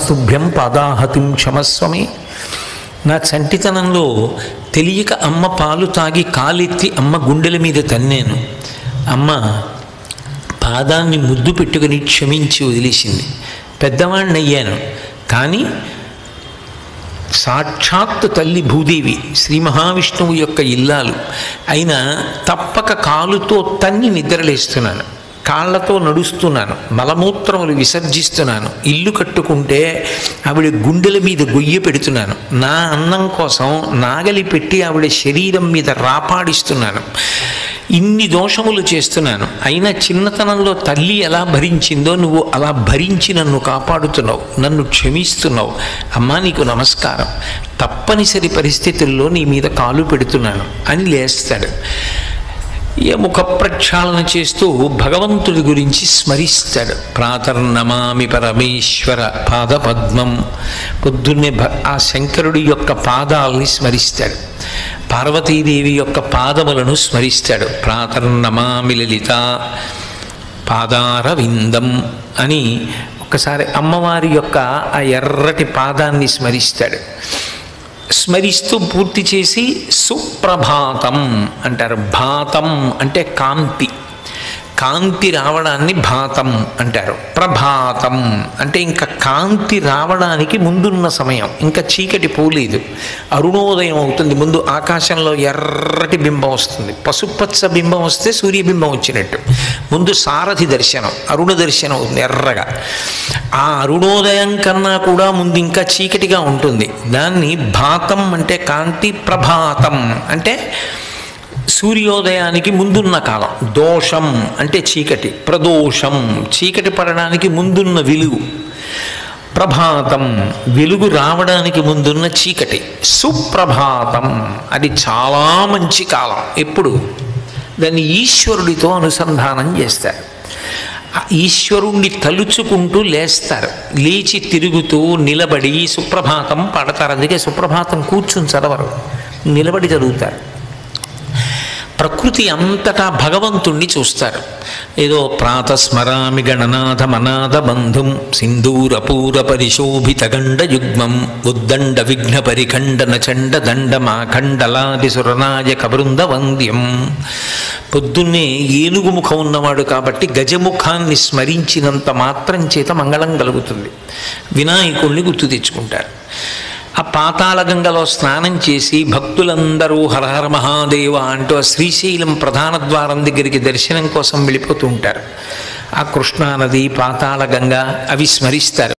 నమస్తుభ్యం పాదాహతిం క్షమస్వమి నా చంటితనంలో తెలియక అమ్మ పాలు తాగి కాలెత్తి అమ్మ గుండెల మీద తన్నాను అమ్మ పాదాన్ని ముద్దు పెట్టుకుని క్షమించి వదిలేసింది పెద్దవాడిని అయ్యాను కానీ సాక్షాత్ తల్లి భూదేవి శ్రీ మహావిష్ణువు యొక్క ఇల్లాలు అయినా తప్పక కాలుతో తన్ని నిద్రలేస్తున్నాను కాళ్ళతో నడుస్తున్నాను మలమూత్రములు విసర్జిస్తున్నాను ఇల్లు కట్టుకుంటే ఆవిడ గుండెల మీద గొయ్య పెడుతున్నాను నా అన్నం కోసం నాగలి పెట్టి ఆవిడ శరీరం మీద రాపాడిస్తున్నాను ఇన్ని దోషములు చేస్తున్నాను అయినా చిన్నతనంలో తల్లి ఎలా భరించిందో నువ్వు అలా భరించి నన్ను కాపాడుతున్నావు నన్ను క్షమిస్తున్నావు అమ్మా నీకు నమస్కారం తప్పనిసరి పరిస్థితుల్లో నీ మీద కాలు పెడుతున్నాను అని లేస్తాడు ఏ ముఖ ప్రక్షాళన చేస్తూ భగవంతుడి గురించి స్మరిస్తాడు ప్రాతర్నమామి పరమేశ్వర పాదపద్మం పొద్దున్నే భ ఆ శంకరుడి యొక్క పాదాలని స్మరిస్తాడు పార్వతీదేవి యొక్క పాదములను స్మరిస్తాడు ప్రాతర్నమామి లలిత పాదారవిందం అని ఒకసారి అమ్మవారి యొక్క ఆ ఎర్రటి పాదాన్ని స్మరిస్తాడు స్మరిస్తూ పూర్తి చేసి సుప్రభాతం అంటారు భాతం అంటే కాంతి కాంతి రావడాన్ని భాతం అంటారు ప్రభాతం అంటే ఇంకా కాంతి రావడానికి ముందున్న సమయం ఇంకా చీకటి పోలేదు అరుణోదయం అవుతుంది ముందు ఆకాశంలో ఎర్రటి బింబం వస్తుంది పసుపచ్చ బింబం వస్తే సూర్యబింబం వచ్చినట్టు ముందు సారథి దర్శనం అరుణ దర్శనం అవుతుంది ఎర్రగా ఆ అరుణోదయం కన్నా కూడా ముందు ఇంకా చీకటిగా ఉంటుంది దాన్ని భాతం అంటే కాంతి ప్రభాతం అంటే సూర్యోదయానికి ముందున్న కాలం దోషం అంటే చీకటి ప్రదోషం చీకటి పడడానికి ముందున్న వెలుగు ప్రభాతం వెలుగు రావడానికి ముందున్న చీకటి సుప్రభాతం అది చాలా మంచి కాలం ఎప్పుడు దాన్ని ఈశ్వరుడితో అనుసంధానం చేస్తారు ఆ ఈశ్వరుణ్ణి తలుచుకుంటూ లేస్తారు లేచి తిరుగుతూ నిలబడి సుప్రభాతం పడతారు అందుకే సుప్రభాతం కూర్చుని చదవరు నిలబడి చదువుతారు ప్రకృతి అంతటా భగవంతుణ్ణి చూస్తారు ఏదో ప్రాతస్మరామి గణనాథ మనాథ బంధుం సింధూరపూర పరిశోభిత గండ యుగ్మం ఉద్దండ విఘ్న పరిఖండన చండ దండమాఖండలాది సురనాయక బృంద వంద్యం పొద్దున్నే ఏనుగు ముఖం ఉన్నవాడు కాబట్టి గజముఖాన్ని స్మరించినంత మాత్రం చేత మంగళం కలుగుతుంది వినాయకుణ్ణి గుర్తు తెచ్చుకుంటారు ఆ పాతాళ గంగలో స్నానం చేసి భక్తులందరూ హరహర మహాదేవ అంటూ ఆ శ్రీశైలం ప్రధాన ద్వారం దగ్గరికి దర్శనం కోసం వెళ్ళిపోతూ ఉంటారు ఆ కృష్ణానది పాతాళ గంగ అవి స్మరిస్తారు